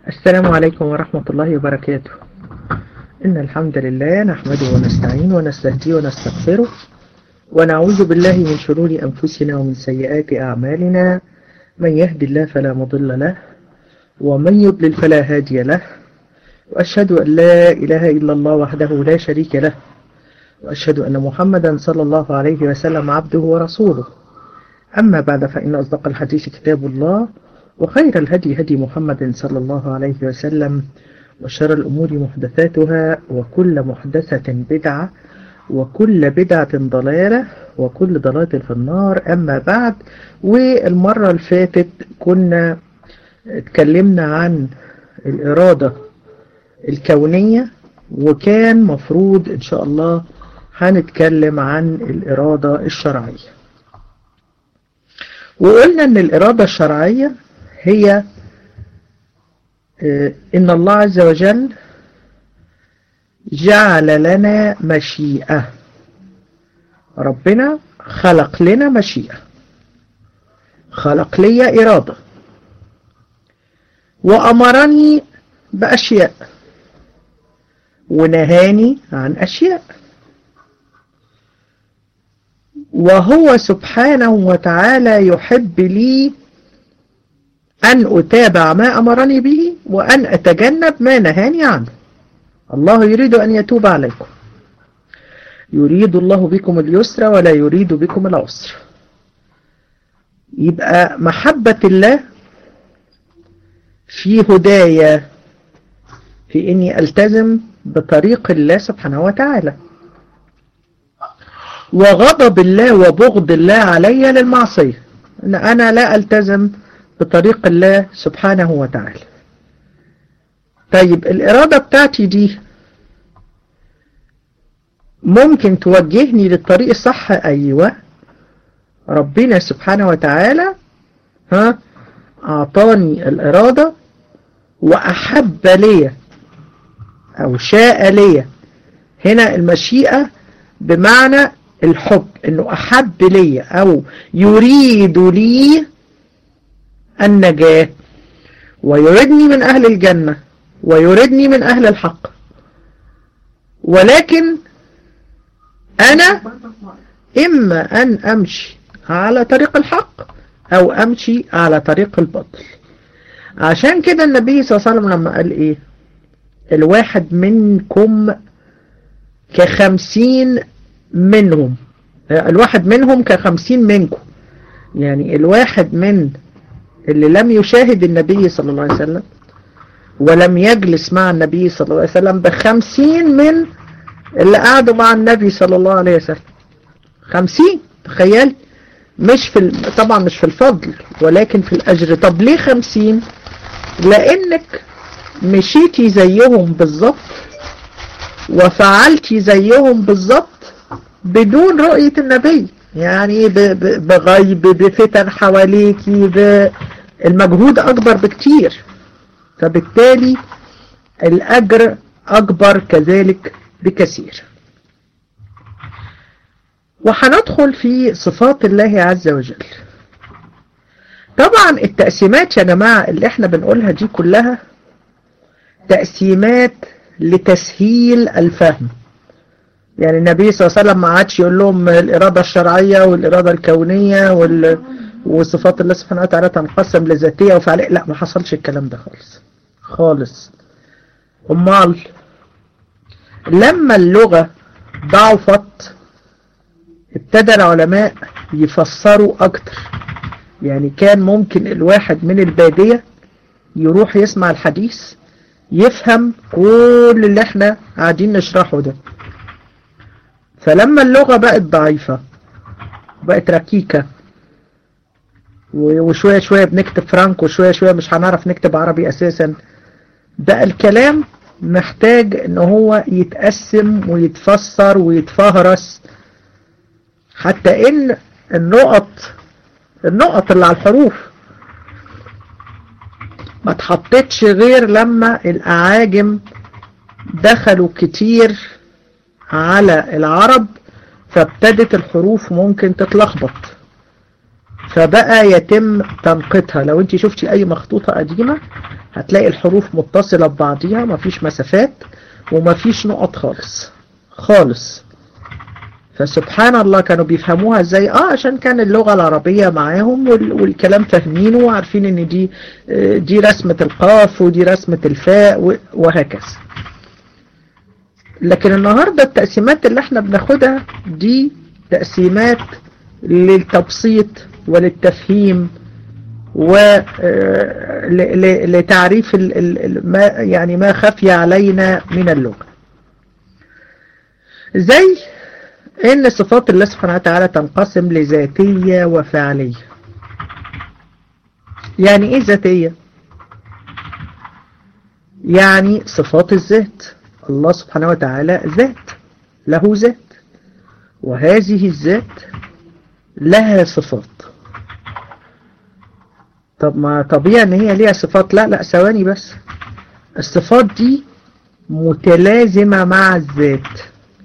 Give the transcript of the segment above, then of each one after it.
السلام عليكم ورحمة الله وبركاته إن الحمد لله نحمده ونستعين ونستهديه ونستغفره ونعوذ بالله من شرور أنفسنا ومن سيئات أعمالنا من يهد الله فلا مضل له ومن يضلل فلا هادي له وأشهد أن لا إله إلا الله وحده لا شريك له وأشهد أن محمدا صلى الله عليه وسلم عبده ورسوله أما بعد فإن أصدق الحديث كتاب الله وخير الهدي هدي محمد صلى الله عليه وسلم وشر الأمور محدثاتها وكل محدثة بدعة وكل بدعة ضلالة وكل ضلالة في النار أما بعد والمرة اللي فاتت كنا اتكلمنا عن الإرادة الكونية وكان مفروض إن شاء الله هنتكلم عن الإرادة الشرعية وقلنا أن الإرادة الشرعية هي إن الله عز وجل جعل لنا مشيئة ربنا خلق لنا مشيئة خلق لي إرادة وأمرني بأشياء ونهاني عن أشياء وهو سبحانه وتعالى يحب لي أن أتابع ما أمرني به وأن أتجنب ما نهاني عنه الله يريد أن يتوب عليكم يريد الله بكم اليسر ولا يريد بكم العسر يبقى محبة الله في هدايا في إني ألتزم بطريق الله سبحانه وتعالى وغضب الله وبغض الله علي للمعصية أن أنا لا ألتزم بطريق الله سبحانه وتعالى طيب الإرادة بتاعتي دي ممكن توجهني للطريق الصح أيوة ربنا سبحانه وتعالى ها أعطاني الإرادة وأحب لي أو شاء لي هنا المشيئة بمعنى الحب انه احب لي او يريد لي النجاة ويردني من اهل الجنة ويردني من اهل الحق ولكن انا اما ان امشي على طريق الحق او امشي على طريق الباطل عشان كده النبي صلى الله عليه وسلم لما قال ايه الواحد منكم كخمسين منهم الواحد منهم كخمسين منكم يعني الواحد من اللي لم يشاهد النبي صلى الله عليه وسلم ولم يجلس مع النبي صلى الله عليه وسلم بخمسين من اللي قعدوا مع النبي صلى الله عليه وسلم خمسين تخيل مش في طبعا مش في الفضل ولكن في الأجر طب ليه خمسين لأنك مشيتي زيهم بالظبط وفعلتي زيهم بالظبط بدون رؤية النبي يعني بغيب بفتن حواليكي المجهود أكبر بكتير فبالتالي الأجر أكبر كذلك بكثير وحندخل في صفات الله عز وجل طبعا التقسيمات يا جماعة اللي احنا بنقولها دي كلها تقسيمات لتسهيل الفهم يعني النبي صلى الله عليه وسلم ما عادش يقول لهم الإرادة الشرعية والإرادة الكونية وال... وصفات الله سبحانه وتعالى تنقسم لذاتية وفعلية لا ما حصلش الكلام ده خالص خالص امال لما اللغة ضعفت ابتدى العلماء يفسروا اكتر يعني كان ممكن الواحد من البادية يروح يسمع الحديث يفهم كل اللي احنا قاعدين نشرحه ده فلما اللغة بقت ضعيفة بقت ركيكة وشوية شوية بنكتب فرانك وشوية شوية مش هنعرف نكتب عربي اساسا بقى الكلام محتاج ان هو يتقسم ويتفسر ويتفهرس حتى ان النقط النقط اللي على الحروف ما اتحطتش غير لما الاعاجم دخلوا كتير على العرب فابتدت الحروف ممكن تتلخبط فبقى يتم تنقيتها لو انت شفتي اي مخطوطة قديمة هتلاقي الحروف متصلة ببعضيها مفيش مسافات ومفيش نقط خالص خالص فسبحان الله كانوا بيفهموها ازاي اه عشان كان اللغة العربية معاهم والكلام فاهمينه وعارفين ان دي دي رسمة القاف ودي رسمة الفاء وهكذا لكن النهاردة التقسيمات اللي احنا بناخدها دي تقسيمات للتبسيط وللتفهيم ولتعريف ما يعني ما خفي علينا من اللغة زي ان صفات الله سبحانه وتعالى تنقسم لذاتية وفعلية يعني ايه ذاتية يعني صفات الذات الله سبحانه وتعالى ذات له ذات وهذه الذات لها صفات طب ما طبيعي ان هي ليها صفات لا لا ثواني بس الصفات دي متلازمة مع الذات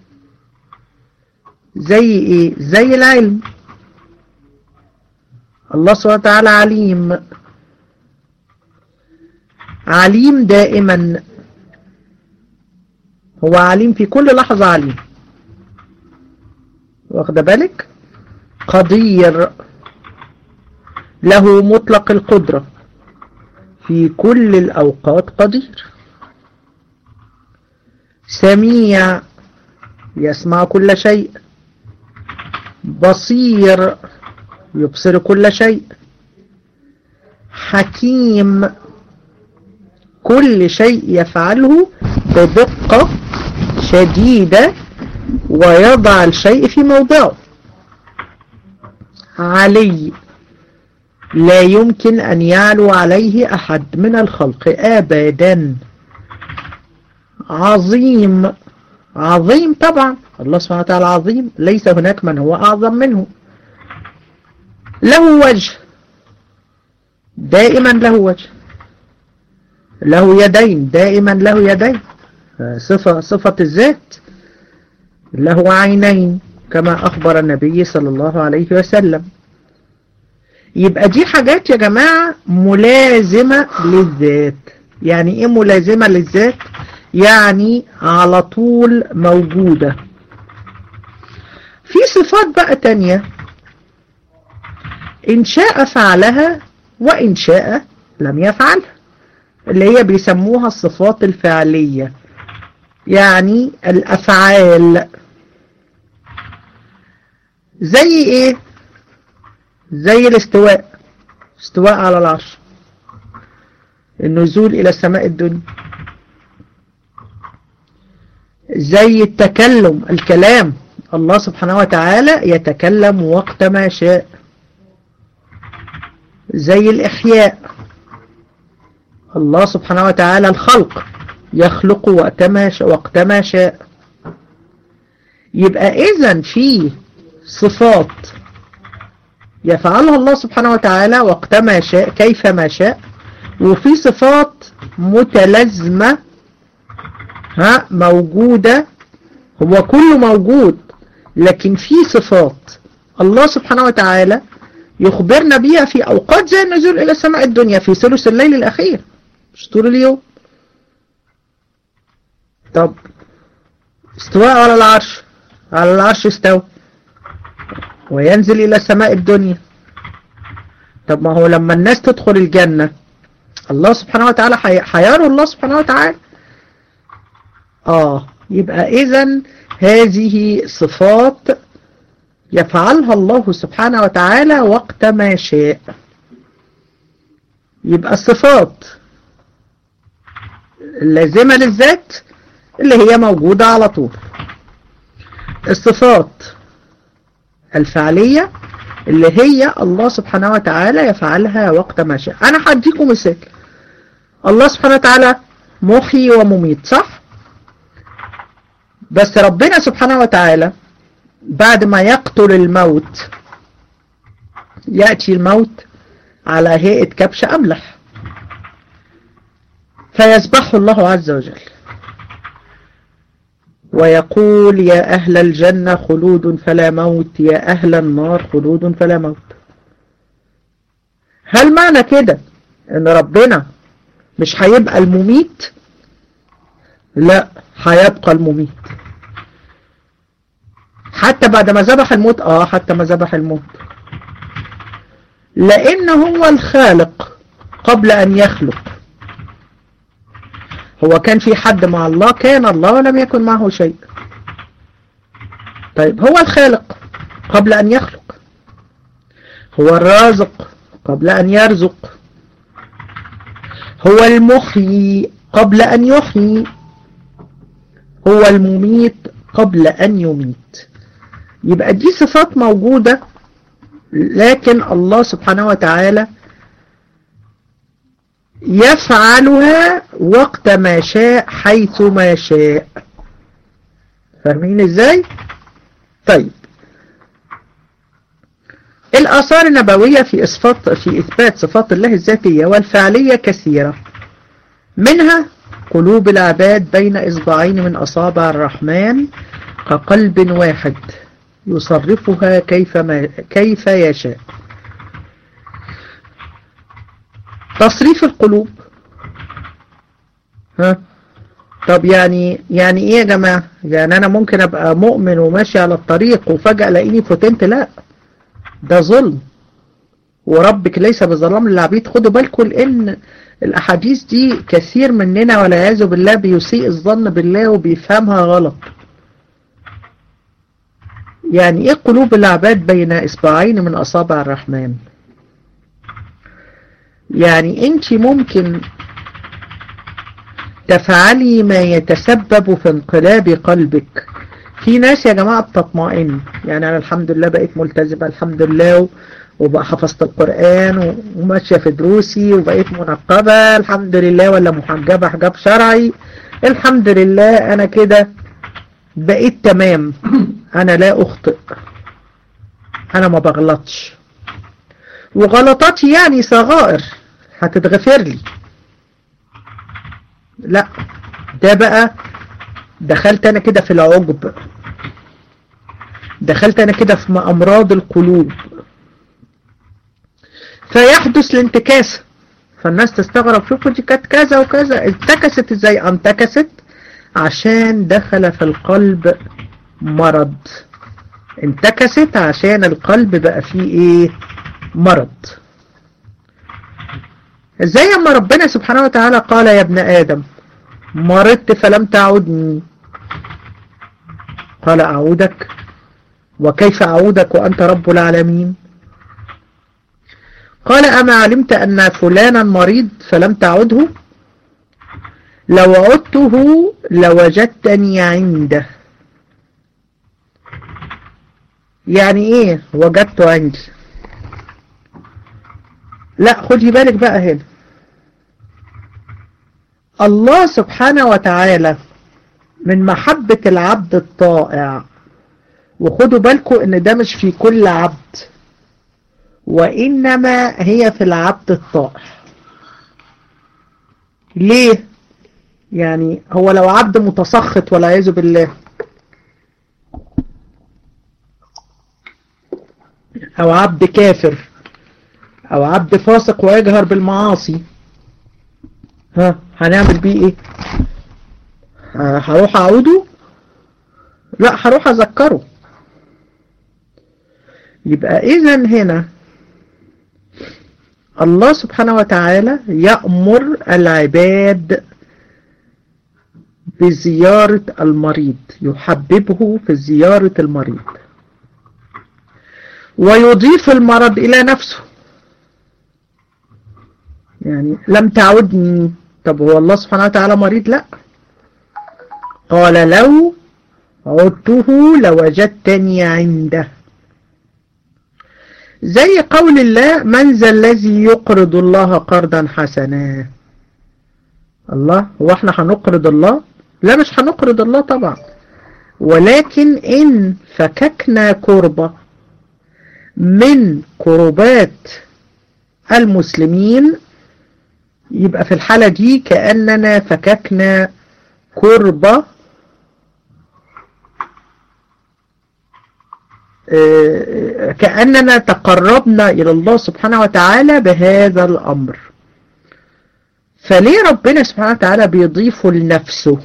زي ايه زي العلم الله سبحانه وتعالى عليم عليم دائما هو عليم في كل لحظة عليم واخد بالك قدير له مطلق القدرة في كل الأوقات قدير سميع يسمع كل شيء بصير يبصر كل شيء حكيم كل شيء يفعله بدقة شديدة ويضع الشيء في موضعه علي لا يمكن أن يعلو عليه أحد من الخلق أبدا عظيم عظيم طبعا الله سبحانه وتعالى عظيم ليس هناك من هو أعظم منه له وجه دائما له وجه له يدين دائما له يدين صفة, صفة الذات له عينين كما أخبر النبي صلى الله عليه وسلم يبقى دي حاجات يا جماعة ملازمة للذات يعني ايه ملازمة للذات يعني على طول موجودة في صفات بقى تانية إن شاء فعلها وإن شاء لم يفعلها اللي هي بيسموها الصفات الفعلية يعني الأفعال زي إيه زي الاستواء استواء على العرش النزول إلى السماء الدنيا زي التكلم الكلام الله سبحانه وتعالى يتكلم وقت ما شاء زي الإحياء الله سبحانه وتعالى الخلق يخلق وقت ما شاء, وقت ما شاء يبقى إذن في صفات يفعلها الله سبحانه وتعالى وقت ما شاء كيف ما شاء وفي صفات متلازمة ها موجودة هو كله موجود لكن في صفات الله سبحانه وتعالى يخبرنا بيها في أوقات زي النزول إلى سماء الدنيا في ثلث الليل الأخير مش طول اليوم طب استواء على العرش على العرش استوى وينزل إلى سماء الدنيا طب ما هو لما الناس تدخل الجنة الله سبحانه وتعالى حياره الله سبحانه وتعالى آه يبقى إذن هذه صفات يفعلها الله سبحانه وتعالى وقت ما شاء يبقى الصفات اللازمة للذات اللي هي موجودة على طول الصفات الفعلية اللي هي الله سبحانه وتعالى يفعلها وقت ما شاء أنا هديكم مثال الله سبحانه وتعالى محيي ومميت صح؟ بس ربنا سبحانه وتعالى بعد ما يقتل الموت يأتي الموت على هيئة كبش أملح فيسبحه الله عز وجل ويقول يا أهل الجنة خلود فلا موت يا أهل النار خلود فلا موت هل معنى كده ان ربنا مش هيبقى المميت لا هيبقى المميت حتى بعد ما ذبح الموت اه حتى ما ذبح الموت لان هو الخالق قبل ان يخلق هو كان في حد مع الله كان الله ولم يكن معه شيء طيب هو الخالق قبل ان يخلق هو الرازق قبل ان يرزق هو المحيي قبل ان يحيي هو المميت قبل ان يميت يبقى دي صفات موجودة لكن الله سبحانه وتعالى يفعلها وقت ما شاء حيث ما شاء فاهمين ازاي طيب الآثار النبوية في إثبات, في إثبات صفات الله الذاتية والفعلية كثيرة منها قلوب العباد بين إصبعين من أصابع الرحمن كقلب واحد يصرفها كيف, ما كيف يشاء تصريف القلوب ها طب يعني يعني ايه يا جماعة يعني انا ممكن ابقى مؤمن وماشي على الطريق وفجأة الاقيني فتنت لا ده ظلم وربك ليس بظلام للعبيد خدوا بالكم لان الاحاديث دي كثير مننا والعياذ بالله بيسيء الظن بالله وبيفهمها غلط يعني ايه قلوب العباد بين اصبعين من اصابع الرحمن يعني انت ممكن تفعلي ما يتسبب في انقلاب قلبك في ناس يا جماعة بتطمئن يعني انا الحمد لله بقيت ملتزمة الحمد لله وبقى حفظت القرآن وماشية في دروسي وبقيت منقبة الحمد لله ولا محجبة حجاب شرعي الحمد لله انا كده بقيت تمام انا لا اخطئ انا ما بغلطش وغلطاتي يعني صغائر هتتغفر لي لا ده بقى دخلت انا كده في العجب دخلت انا كده في امراض القلوب فيحدث الانتكاسة فالناس تستغرب شوفوا دي كانت كذا وكذا انتكست ازاي انتكست عشان دخل في القلب مرض انتكست عشان القلب بقى فيه ايه مرض ازاي اما ربنا سبحانه وتعالى قال يا ابن ادم مرضت فلم تعودني قال اعودك وكيف اعودك وانت رب العالمين قال اما علمت ان فلانا مريض فلم تعده لو عدته لوجدتني عنده يعني ايه وجدته عندي لا خدي بالك بقى هنا الله سبحانه وتعالى من محبة العبد الطائع وخدوا بالكم ان ده مش في كل عبد وإنما هي في العبد الطائع ليه يعني هو لو عبد متسخط والعياذ بالله او عبد كافر او عبد فاسق ويجهر بالمعاصي ها هنعمل بيه ايه هروح اعوده لا هروح اذكره يبقى اذا هنا الله سبحانه وتعالى يأمر العباد بزيارة المريض يحببه في زيارة المريض ويضيف المرض إلى نفسه يعني لم تعودني طب هو الله سبحانه وتعالى مريض لا قال لو عدته لوجدتني عنده زي قول الله من ذا الذي يقرض الله قرضا حسنا الله هو احنا هنقرض الله لا مش هنقرض الله طبعا ولكن إن فككنا كربة من كربات المسلمين يبقى في الحالة دي كأننا فككنا كربة كأننا تقربنا إلى الله سبحانه وتعالى بهذا الأمر فليه ربنا سبحانه وتعالى بيضيفه لنفسه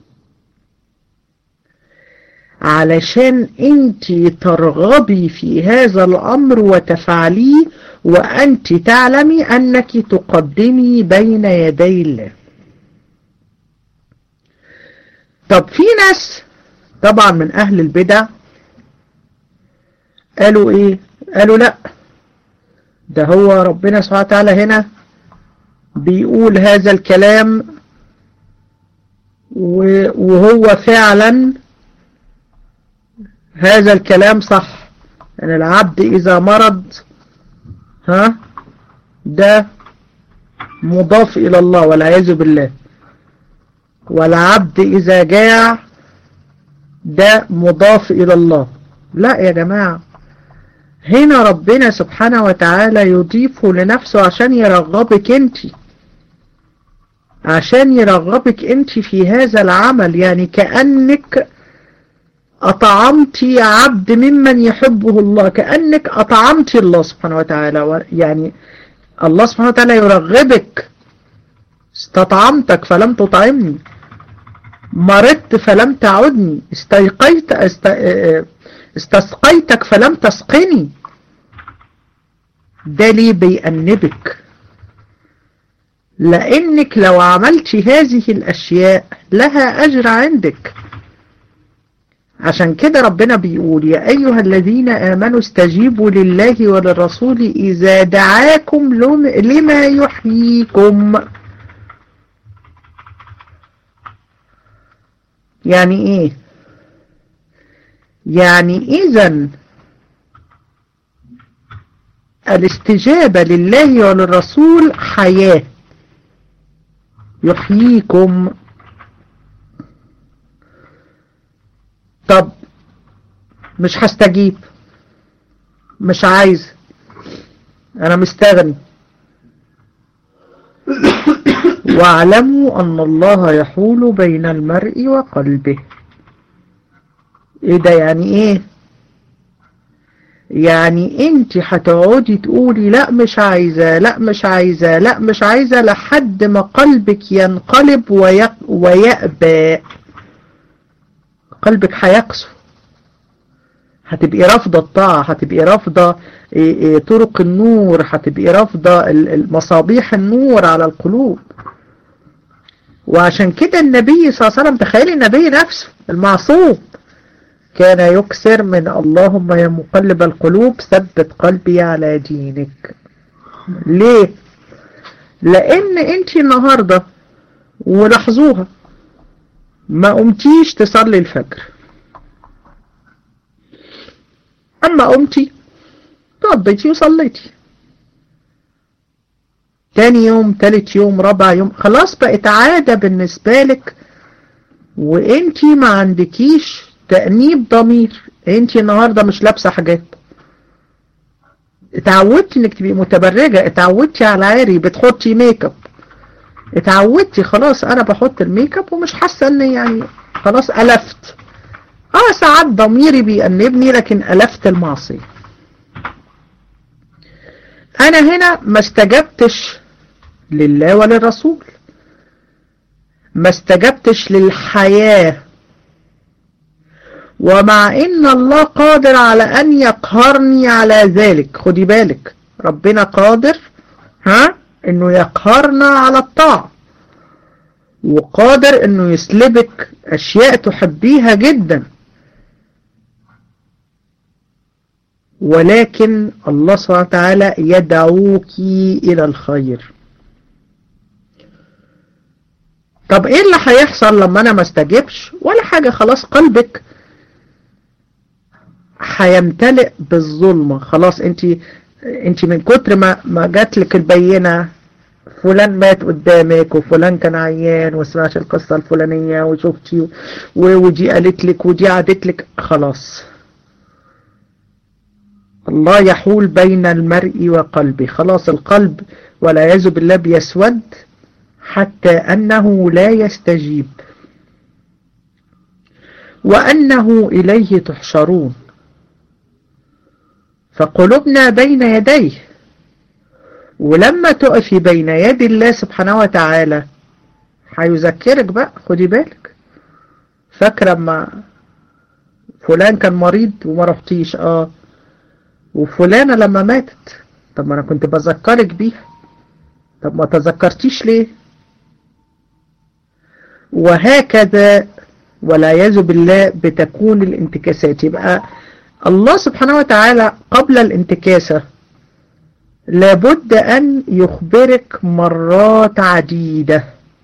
علشان انت ترغبي في هذا الامر وتفعليه وانت تعلمي انك تقدمي بين يدي الله طب في ناس طبعا من اهل البدع قالوا ايه قالوا لا ده هو ربنا سبحانه وتعالى هنا بيقول هذا الكلام وهو فعلا هذا الكلام صح يعني العبد إذا مرض ها ده مضاف إلى الله والعياذ بالله والعبد إذا جاع ده مضاف إلى الله لا يا جماعة هنا ربنا سبحانه وتعالى يضيفه لنفسه عشان يرغبك انت عشان يرغبك انت في هذا العمل يعني كأنك أطعمت عبد ممن يحبه الله كأنك أطعمت الله سبحانه وتعالى يعني الله سبحانه وتعالى يرغبك استطعمتك فلم تطعمني مرضت فلم تعدني استيقيت است... استسقيتك فلم تسقني ده ليه بيأنبك لأنك لو عملت هذه الأشياء لها أجر عندك عشان كده ربنا بيقول يا أيها الذين آمنوا استجيبوا لله وللرسول إذا دعاكم لما يحييكم يعني إيه يعني إذا الاستجابة لله وللرسول حياة يحييكم طب مش هستجيب مش عايز انا مستغني واعلموا ان الله يحول بين المرء وقلبه ايه ده يعني ايه يعني انت هتقعدي تقولي لا مش عايزة لا مش عايزة لا مش عايزة لحد ما قلبك ينقلب ويق ويأبى قلبك هيقسو هتبقي رافضة الطاعة هتبقي رافضة طرق النور هتبقي رافضة مصابيح النور على القلوب وعشان كده النبي صلى الله عليه وسلم تخيلي النبي نفسه المعصوم كان يكسر من اللهم يا مقلب القلوب ثبت قلبي على دينك ليه لان انت النهاردة ولاحظوها ما قمتيش تصلي الفجر اما قمتي توضيتي وصليتي تاني يوم تالت يوم رابع يوم خلاص بقت عادة بالنسبة لك وانتي ما عندكيش تأنيب ضمير انتي النهاردة مش لابسة حاجات اتعودتي انك تبقي متبرجة اتعودتي على عاري بتحطي ميك اب اتعودتي خلاص انا بحط الميك اب ومش حاسة ان يعني خلاص ألفت اه ساعات ضميري بيأنبني لكن ألفت المعصية انا هنا ما استجبتش لله وللرسول ما استجبتش للحياة ومع ان الله قادر على ان يقهرني على ذلك خدي بالك ربنا قادر ها انه يقهرنا على الطاعة وقادر انه يسلبك اشياء تحبيها جدا ولكن الله سبحانه وتعالى يدعوك الى الخير طب ايه اللي هيحصل لما انا ما استجبش ولا حاجة خلاص قلبك هيمتلئ بالظلمة خلاص انت انت من كتر ما ما جات لك البينة فلان مات قدامك وفلان كان عيان وسمعت القصة الفلانية وشفتي ودي قالت لك ودي عادت لك خلاص الله يحول بين المرء وقلبه خلاص القلب والعياذ بالله بيسود حتى أنه لا يستجيب وأنه إليه تحشرون فقلوبنا بين يديه ولما تقفي بين يد الله سبحانه وتعالى هيذكرك بقى خدي بالك فاكرة ما فلان كان مريض وما رحتيش اه وفلانة لما ماتت طب ما انا كنت بذكرك بيها طب ما تذكرتيش ليه وهكذا والعياذ بالله بتكون الانتكاسات يبقى الله سبحانه وتعالى قبل الانتكاسة لابد أن يخبرك مرات عديدة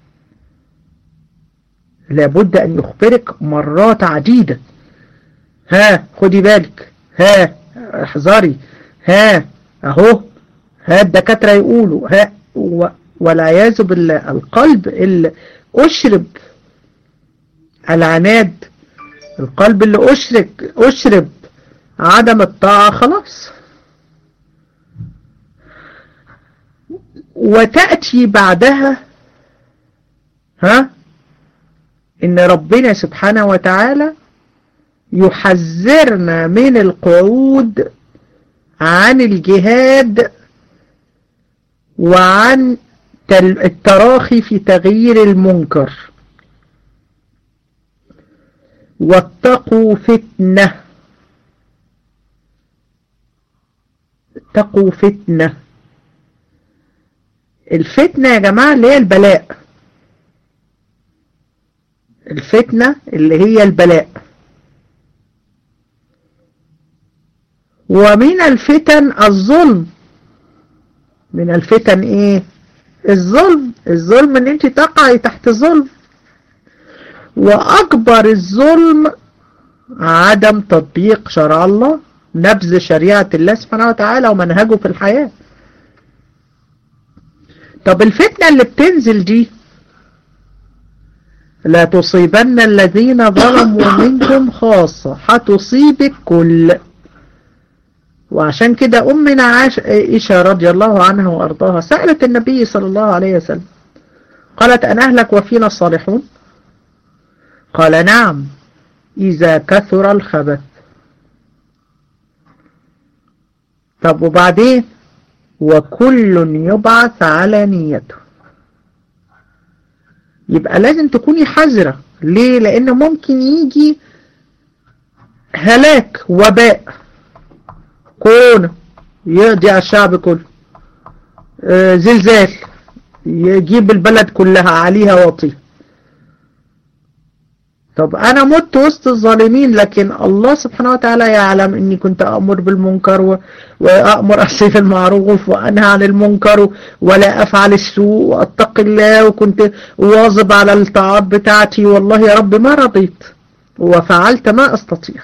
لابد أن يخبرك مرات عديدة ها خدي بالك ها احذري ها اهو ها الدكاترة يقولوا ها والعياذ بالله القلب اللي أشرب العناد القلب اللي أشرك أشرب عدم الطاعة خلاص وتأتي بعدها ها إن ربنا سبحانه وتعالى يحذرنا من القعود عن الجهاد وعن التراخي في تغيير المنكر واتقوا فتنة اتقوا فتنة الفتنة يا جماعة اللي هي البلاء الفتنة اللي هي البلاء ومن الفتن الظلم من الفتن ايه الظلم الظلم ان انت تقعي تحت ظلم واكبر الظلم عدم تطبيق شرع الله نبذ شريعة الله سبحانه وتعالى ومنهجه في الحياة طب الفتنة اللي بتنزل دي لا تصيبن الذين ظلموا منكم خاصة هتصيبك كل وعشان كده أمنا عائشة رضي الله عنها وأرضاها سألت النبي صلى الله عليه وسلم قالت أن أهلك وفينا الصالحون قال نعم إذا كثر الخبث طب وبعدين وكل يبعث على نيته يبقى لازم تكوني حذرة ليه لأن ممكن يجي هلاك وباء كورونا يقضي على الشعب كله آه زلزال يجيب البلد كلها عليها وطي طب انا مت وسط الظالمين لكن الله سبحانه وتعالى يعلم اني كنت امر بالمنكر و... وامر اصيف المعروف وانهى عن المنكر ولا افعل السوء واتقي الله وكنت واظب على الطاعات بتاعتي والله يا رب ما رضيت وفعلت ما استطيع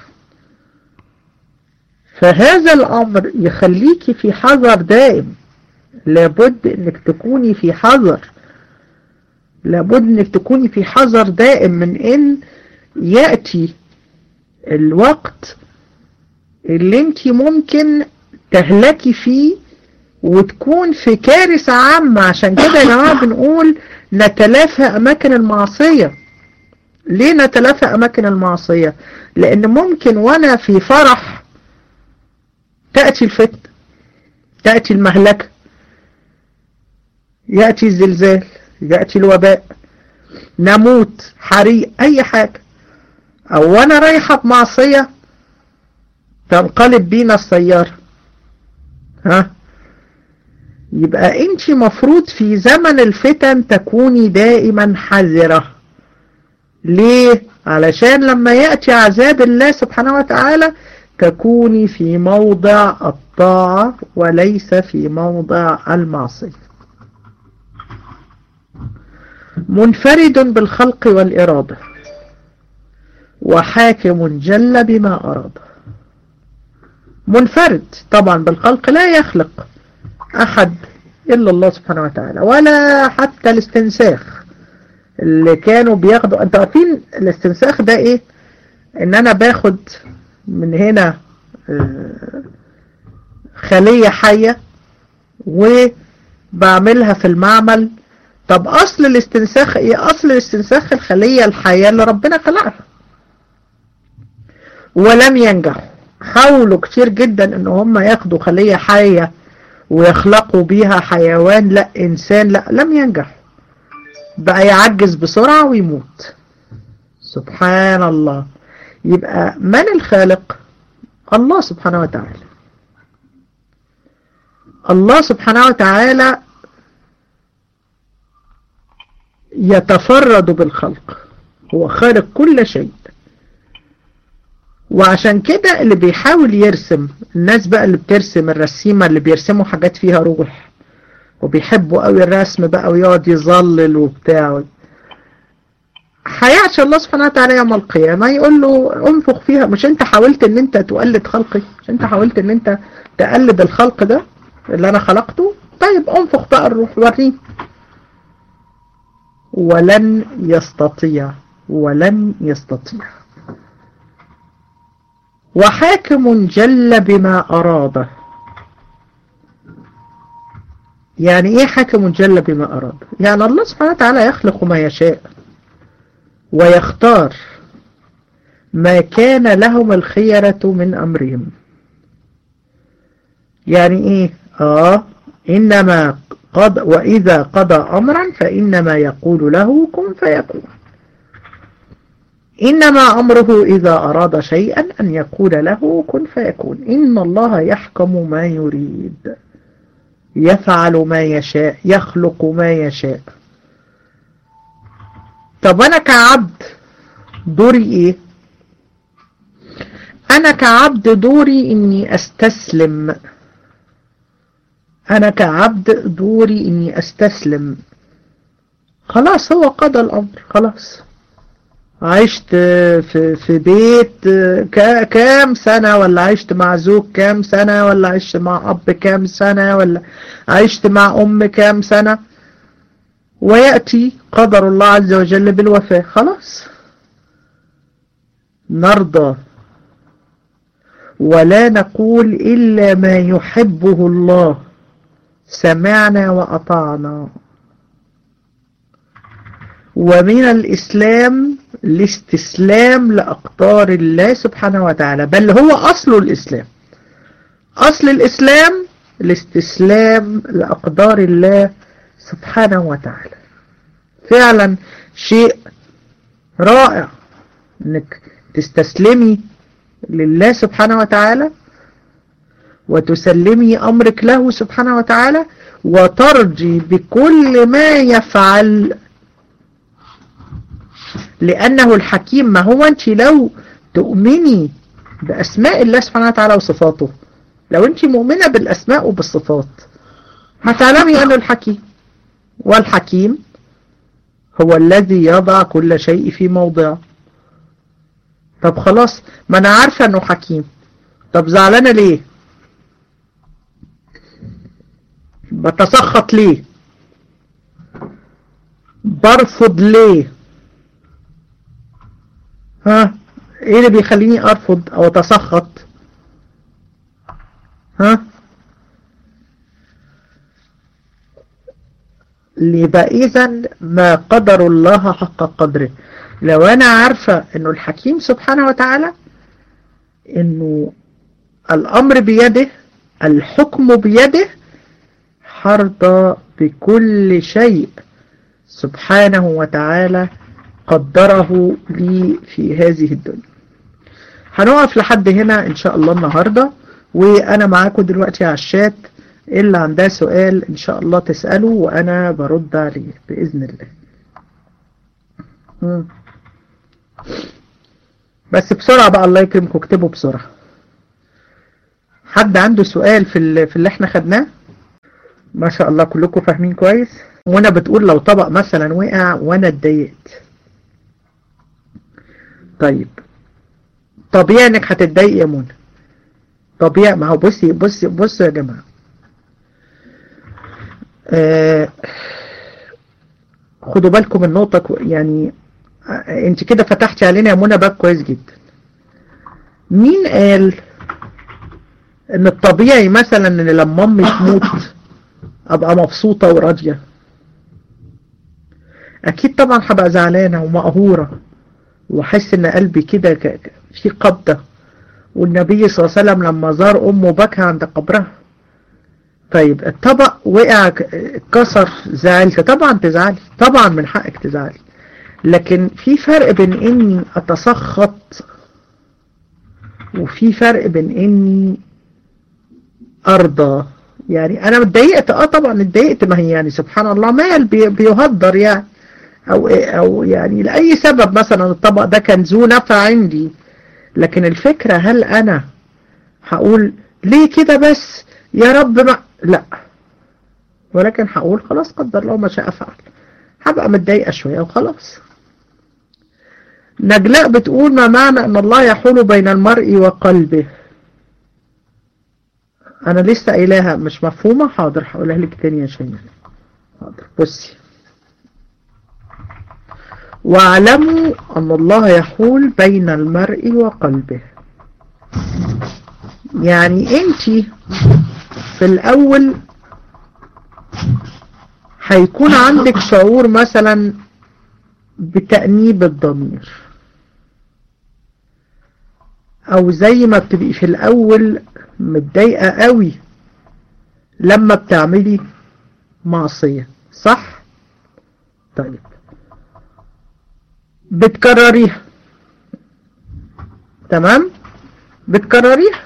فهذا الامر يخليك في حذر دائم لابد انك تكوني في حذر لابد انك تكوني في حذر دائم من ان يأتي الوقت اللي انت ممكن تهلكي فيه وتكون في كارثة عامة عشان كده يا جماعة بنقول نتلافى أماكن المعصية ليه نتلافى أماكن المعصية لأن ممكن وأنا في فرح تأتي الفتن تأتي المهلكة يأتي الزلزال يأتي الوباء نموت حريق أي حاجة أو وأنا رايحة بمعصية تنقلب بينا السيارة ها يبقى انت مفروض في زمن الفتن تكوني دائما حذرة ليه علشان لما يأتي عذاب الله سبحانه وتعالى تكوني في موضع الطاعة وليس في موضع المعصية منفرد بالخلق والإرادة وحاكم جل بما أراد منفرد طبعا بالخلق لا يخلق أحد إلا الله سبحانه وتعالى ولا حتى الاستنساخ اللي كانوا بياخدوا انتوا عارفين الاستنساخ ده ايه ان انا باخد من هنا خلية حية وبعملها في المعمل طب اصل الاستنساخ ايه اصل الاستنساخ الخلية الحية اللي ربنا خلقها ولم ينجحوا حاولوا كتير جدا ان هم ياخدوا خلية حية ويخلقوا بيها حيوان لا إنسان لا لم ينجح بقى يعجز بسرعة ويموت سبحان الله يبقى من الخالق الله سبحانه وتعالى الله سبحانه وتعالى يتفرد بالخلق هو خالق كل شيء وعشان كده اللي بيحاول يرسم الناس بقى اللي بترسم الرسيمة اللي بيرسموا حاجات فيها روح وبيحبوا قوي الرسم بقى ويقعد يظلل وبتاع هيعشى الله سبحانه وتعالى يوم القيامة يقول له انفخ فيها مش انت حاولت ان انت تقلد خلقي مش انت حاولت ان انت تقلد الخلق ده اللي انا خلقته طيب انفخ بقى الروح وريني ولن يستطيع ولن يستطيع وحاكم جل بما أراده يعني ايه حاكم جل بما أراد يعني الله سبحانه وتعالى يخلق ما يشاء ويختار ما كان لهم الخيرة من أمرهم يعني ايه اه إنما قد وإذا قضى أمرا فإنما يقول له كن فيكون إنما أمره إذا أراد شيئا أن يقول له كن فيكون إن الله يحكم ما يريد يفعل ما يشاء يخلق ما يشاء طب أنا كعبد دوري إيه أنا كعبد دوري إني أستسلم أنا كعبد دوري إني أستسلم خلاص هو قضى الأمر خلاص عشت في في بيت كام سنة ولا عشت مع زوج كام سنة ولا عشت مع أب كام سنة ولا عشت مع أم كام سنة ويأتي قدر الله عز وجل بالوفاة خلاص نرضى ولا نقول إلا ما يحبه الله سمعنا وأطعنا ومن الإسلام الاستسلام لأقدار الله سبحانه وتعالى بل هو أصل الإسلام أصل الإسلام الاستسلام لأقدار الله سبحانه وتعالى فعلا شيء رائع انك تستسلمي لله سبحانه وتعالى وتسلمي أمرك له سبحانه وتعالى وترجي بكل ما يفعل لأنه الحكيم ما هو أنت لو تؤمني بأسماء الله سبحانه وتعالى وصفاته لو أنت مؤمنة بالأسماء وبالصفات هتعلمي أنه الحكيم والحكيم هو الذي يضع كل شيء في موضعه طب خلاص ما أنا عارفة أنه حكيم طب زعلانة ليه بتسخط ليه برفض ليه ها ايه اللي بيخليني ارفض او اتسخط ها يبقى اذا ما قدر الله حق قدره لو انا عارفة انه الحكيم سبحانه وتعالى انه الامر بيده الحكم بيده حرض بكل شيء سبحانه وتعالى قدره لي في هذه الدنيا هنقف لحد هنا ان شاء الله النهاردة وانا معاكم دلوقتي على الشات اللي عندها سؤال ان شاء الله تسأله وانا برد عليه بإذن الله مم. بس بسرعة بقى الله يكرمكم اكتبوا بسرعة حد عنده سؤال في, في اللي احنا خدناه ما شاء الله كلكم فاهمين كويس وانا بتقول لو طبق مثلا وقع وانا اتضايقت طيب طبيعي انك هتتضايق يا منى طبيعي ما هو بصي بصي بصوا يا جماعة آه خدوا بالكم النقطة يعني آه انت كده فتحتي علينا يا منى باب كويس جدا مين قال ان الطبيعي مثلا ان لما امي تموت ابقى مبسوطة وراضية اكيد طبعا هبقى زعلانة ومقهورة واحس ان قلبي كده في قبضة والنبي صلى الله عليه وسلم لما زار امه بكى عند قبرها طيب الطبق وقع اتكسر زعلت طبعا تزعلي طبعا من حقك تزعلي لكن في فرق بين اني اتسخط وفي فرق بين اني ارضى يعني انا اتضايقت اه طبعا اتضايقت ما هي يعني سبحان الله مال بيهدر يعني او او يعني لاي سبب مثلا الطبق ده كان ذو نفع عندي لكن الفكرة هل انا هقول ليه كده بس يا رب ما لا ولكن هقول خلاص قدر الله ما شاء فعل هبقى متضايقة شوية وخلاص نجلاء بتقول ما معنى ان الله يحول بين المرء وقلبه انا لسه قايلاها مش مفهومة حاضر هقولها لك تاني يا شيماء حاضر بصي واعلموا ان الله يحول بين المرء وقلبه يعني انت في الاول هيكون عندك شعور مثلا بتأنيب الضمير او زي ما بتبقي في الاول متضايقة قوي لما بتعملي معصية صح طيب بتكرريها تمام بتكرريها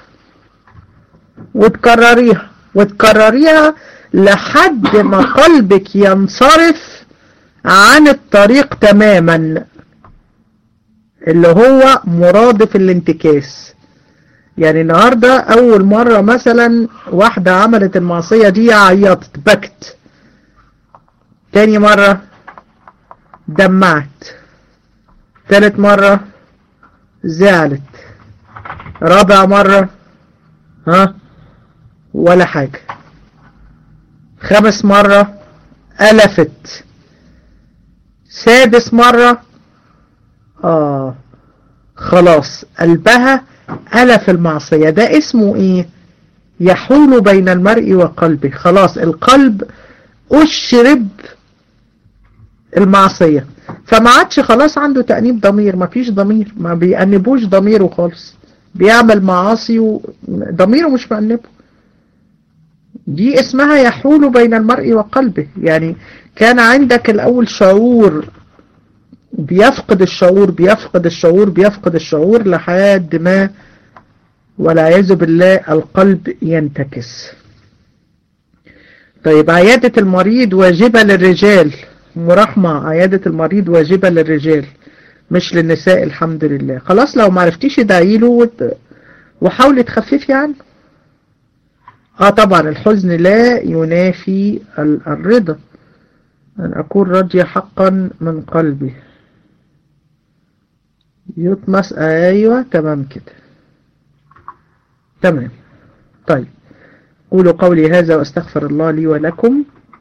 وتكرريها وتكرريها لحد ما قلبك ينصرف عن الطريق تماما اللي هو مرادف الانتكاس يعني النهاردة أول مرة مثلا واحدة عملت المعصية دي عيطت بكت تاني مرة دمعت تالت مرة زعلت رابع مرة ها ولا حاجة خامس مرة ألفت سادس مرة آه خلاص قلبها ألف المعصية ده اسمه ايه يحول بين المرء وقلبه خلاص القلب أشرب المعصية فما عادش خلاص عنده تأنيب ضمير ما فيش ضمير ما بيأنبوش ضميره خالص بيعمل معاصي وضميره مش مأنبه دي اسمها يحول بين المرء وقلبه يعني كان عندك الأول شعور بيفقد الشعور بيفقد الشعور بيفقد الشعور لحد ما والعياذ بالله القلب ينتكس طيب عيادة المريض واجبة للرجال مرحمة عيادة المريض واجبة للرجال مش للنساء الحمد لله خلاص لو معرفتيش ادعيله وت... وحاولي تخففي عنه اه طبعا الحزن لا ينافي الرضا أن أكون راضية حقا من قلبي يطمس أيوة تمام كده تمام طيب قولوا قولي هذا واستغفر الله لي ولكم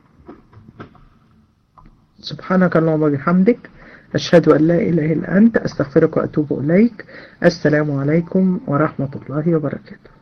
سبحانك اللهم وبحمدك أشهد أن لا إله إلا أنت أستغفرك وأتوب إليك السلام عليكم ورحمة الله وبركاته